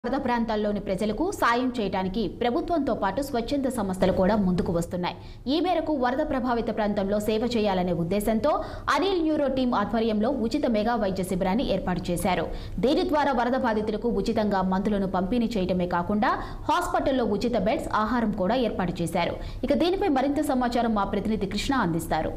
వరద ప్రాంతాల్లోని ప్రజలకు సాయం చేయడానికి ప్రభుత్వంతో పాటు స్వచ్ఛంద సంస్థలు కూడా ముందుకు వస్తున్నాయి ఈ మేరకు వరద ప్రభావిత ప్రాంతంలో సేవ చేయాలనే ఉద్దేశంతో అనిల్ న్యూరో టీం ఆధ్వర్యంలో ఉచిత మెగా వైద్య శిబిరాన్ని ఏర్పాటు చేశారు దీని ద్వారా వరద బాధితులకు ఉచితంగా మందులను పంపిణీ చేయడమే కాకుండా హాస్పిటల్లో ఉచిత బెడ్స్ ఆహారం కూడా ఏర్పాటు చేశారు ఇక దీనిపై మరింత సమాచారం మా ప్రతినిధి కృష్ణ అందిస్తారు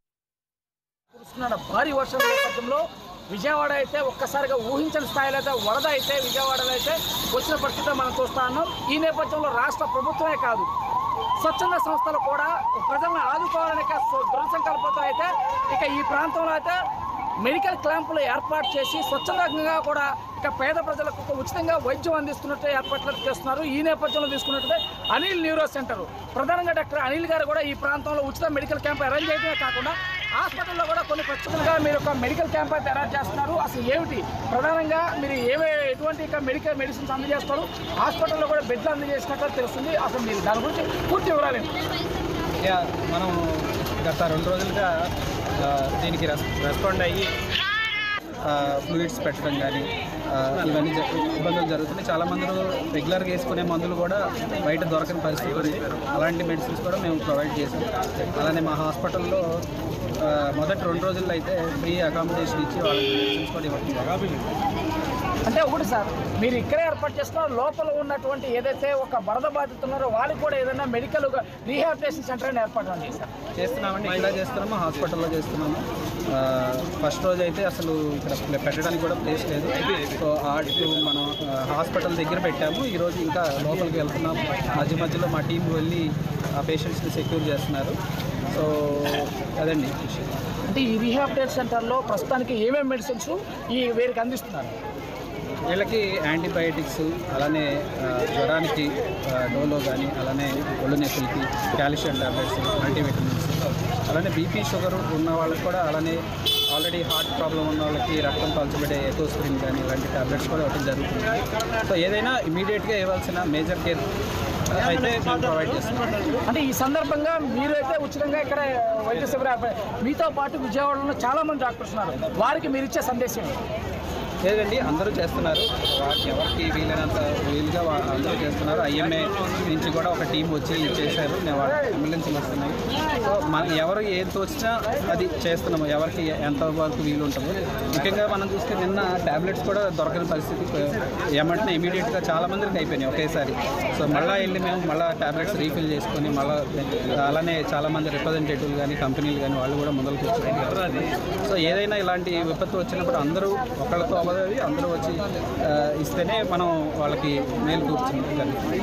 కురుస్తున్న భారీ వర్షం నేపథ్యంలో విజయవాడ అయితే ఒక్కసారిగా ఊహించని స్థాయిలో అయితే వరద అయితే విజయవాడలో అయితే వచ్చిన పరిస్థితి మనం చూస్తా ఉన్నాం ఈ నేపథ్యంలో రాష్ట్ర ప్రభుత్వమే కాదు స్వచ్ఛంద సంస్థలు కూడా ప్రజలను ఆదుకోవాలనే ఒక దృఢ సంకల్పంతో అయితే ఇక ఈ ప్రాంతంలో అయితే మెడికల్ క్యాంపులు ఏర్పాటు చేసి స్వచ్ఛందంగా కూడా ఇక పేద ప్రజలకు ఒక ఉచితంగా వైద్యం అందిస్తున్నట్టు ఏర్పాట్లు చేస్తున్నారు ఈ నేపథ్యంలో తీసుకున్నట్లయితే అనిల్ న్యూరో సెంటర్ ప్రధానంగా డాక్టర్ అనిల్ గారు కూడా ఈ ప్రాంతంలో ఉచిత మెడికల్ క్యాంప్ అరేంజ్ చేయడమే కాకుండా హాస్పిటల్లో కూడా కొన్ని ప్రత్యేకంగా మీరు ఒక మెడికల్ క్యాంప్ అయితే అరేంజ్ చేస్తున్నారు అసలు ఏమిటి ప్రధానంగా మీరు ఏమే ఎటువంటి ఇక మెడికల్ మెడిసిన్స్ అందజేస్తారు హాస్పిటల్లో కూడా బెడ్లు అందజేసినట్టు తెలుస్తుంది అసలు మీరు దాని గురించి పూర్తి వివరాలు ఏంటి? యా మనం గత రెండు రోజులుగా ఆ, దీనికి రెస్ రెస్పాండ్ అయ్యి ఫ్లూయిడ్స్ పెట్టడం కానీ ఆ, ఇవన్నీ జ- ఇబ్బందులు జరుగుతున్నాయి చాలామంది రెగ్యులర్గా వేసుకునే మందులు కూడా బయట దొరకని పరిస్థితి ఉంది అలాంటి మెడిసిన్స్ కూడా మేము ప్రొవైడ్ చేసాం అలానే మా హాస్పిటల్లో ఆ, మొదటి రెండు రోజుల్లో అయితే ఫ్రీ అకామిడేషన్ ఇచ్చి వాళ్ళకి మెడిసిన్స్ కూడా ఇవ్వడం అంటే ఒకటి సార్ మీరు ఇక్కడే ఏర్పాటు చేస్తున్నారు లోపల ఉన్నటువంటి ఏదైతే ఒక వరద బాధితులు ఉన్నారో వాళ్ళకి కూడా ఏదైనా మెడికల్ రీహాబిలిటేషన్ సెంటర్ అని ఏర్పాటు చేశారు చేస్తున్నామండి ఇక్కడ చేస్తున్నాము హాస్పిటల్లో చేస్తున్నాము ఆ, ఫస్ట్ రోజు అయితే అసలు ఇక్కడ ప్లే- పెట్టడానికి కూడా ప్లేస్ లేదు సో ఆర్ట్ మనం ఆ, హాస్పిటల్ దగ్గర పెట్టాము ఈరోజు ఇంకా లోపలికి వెళ్తున్నాం మధ్య మధ్యలో మా టీం వెళ్ళి ఆ పేషెంట్స్ని సెక్యూర్ చేస్తున్నారు సో అదండి విషయం అంటే ఈ రీహాబిలిటేషన్ సెంటర్లో ప్రస్తుతానికి ఏమేమి మెడిసిన్స్ ఈ వీరికి అందిస్తున్నారు వీళ్ళకి యాంటీబయాటిక్స్ అలానే ఆ, జ్వరానికి ఆ, డోలో కానీ అలానే ఒళ్ళు నొప్పులకి కాల్షియం టాబ్లెట్స్ మల్టీవిటమిన్స్ అలానే బీపీ షుగర్ ఉన్న వాళ్ళకి కూడా అలానే ఆల్రెడీ హార్ట్ ప్రాబ్లం ఉన్న వాళ్ళకి రక్తం పలచబడే ఎకోస్ప్రిన్ కానీ ఇలాంటి టాబ్లెట్స్ కూడా ఇవ్వడం జరుగుతుంది సో ఏదైనా ఇమీడియట్గా ఇవ్వాల్సిన మేజర్ కేర్ అయితే మేము ప్రొవైడ్ చేస్తున్నాం అంటే ఈ సందర్భంగా మీరైతే ఉచితంగా ఇక్కడ వైద్య శిబిరం ఏర్పాటు- మీతో పాటు విజయవాడలో చాలా మంది డాక్టర్స్ ఉన్నారు వారికి మీరు ఇచ్చే సందేశం ఏంటి? లేదండి అందరూ చేస్తున్నారు వారికి ఎవరికి వీలైనంత వీలుగా వా- అందరూ చేస్తున్నారు ఐఎంఏ నుంచి కూడా ఒక టీం వచ్చి చేశారు నేను వాళ్ళ అంబులెన్స్లు వస్తున్నాయి సో మన ఎవరు ఏం తోచినా అది చేస్తున్నాము ఎవరికి ఎంత వరకు వీలు ఉంటుందో ముఖ్యంగా మనం చూస్తే నిన్న ట్యాబ్లెట్స్ కూడా దొరకని పరిస్థితి ఏమంటే ఇమీడియట్గా చాలా మందికి అయిపోయినాయి ఒకేసారి సో మళ్ళీ వెళ్ళి మేము మళ్ళీ ట్యాబ్లెట్స్ రీఫిల్ చేసుకొని మళ్ళీ అలానే చాలా మంది రిప్రజెంటేటివ్లు కానీ కంపెనీలు కానీ వాళ్ళు కూడా మొదలుకు వచ్చారు సో ఏదైనా ఇలాంటి విపత్తు వచ్చినప్పుడు అందరూ ఒకళ్ళతో అవ్వదు అందరూ వచ్చి ఆ, ఇస్తేనే మనం వాళ్ళకి మేలు కూర్చుంది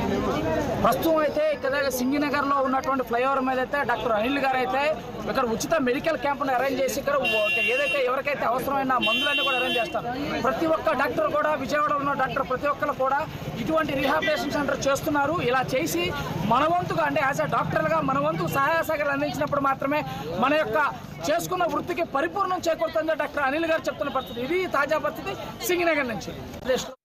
ప్రస్తుతం అయితే ఇక్కడ సింగినగర్ లో ఉన్నటువంటి ఫ్లైఓవర్ మీద అయితే డాక్టర్ అనిల్ గారు అయితే ఇక్కడ ఉచిత మెడికల్ క్యాంప్ను అరేంజ్ చేసి ఇక్కడ ఒక- ఏదైతే ఎవరికైతే అవసరమైన మందులన్నీ కూడా అరేంజ్ చేస్తారు ప్రతి ఒక్క డాక్టర్ కూడా విజయవాడలో ఉన్న డాక్టర్ ప్రతి ఒక్కరు కూడా ఇటువంటి రీహాబిలిటేషన్ సెంటర్ చేస్తున్నారు ఇలా చేసి మన వంతుగా అంటే యాజ్ అ డాక్టర్గా మన వంతు సహాయ సహకారాలు అందించినప్పుడు మాత్రమే మన యొక్క చేసుకున్న వృత్తికి పరిపూర్ణం చేకూరుతుందని డాక్టర్ అనిల్ గారు చెప్తున్న పరిస్థితి ఇది తాజా పరిస్థితి సింగినగర్ నుంచి